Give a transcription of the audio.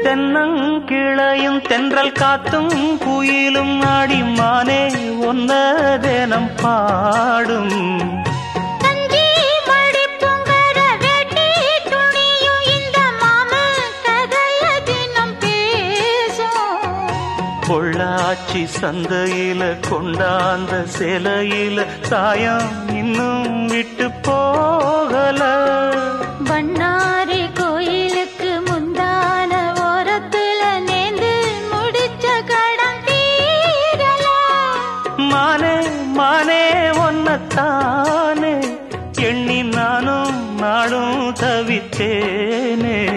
தென்னங்கிளையும் தென்றல் காத்தும் குயிலும் ஆடிமானே ஒன்ன தினம் பாடும் தஞ்சி மடி பொங்கர வேட்டி துணியும் இந்த மாமன் கதைய தினம் பேசும் பொள்ளாச்சி சந்தையில கொண்டாந்த சிலையில சாயம் இன்னும் விட்டு போகல பண்ணாரி கோயிலுக்கு முந்தான ஓரத்துல நேந்து முடிச்ச கடன் தீரல மானே மானே ஒன்னத்தானே எண்ணி நானும் நாடும் தவித்தேனே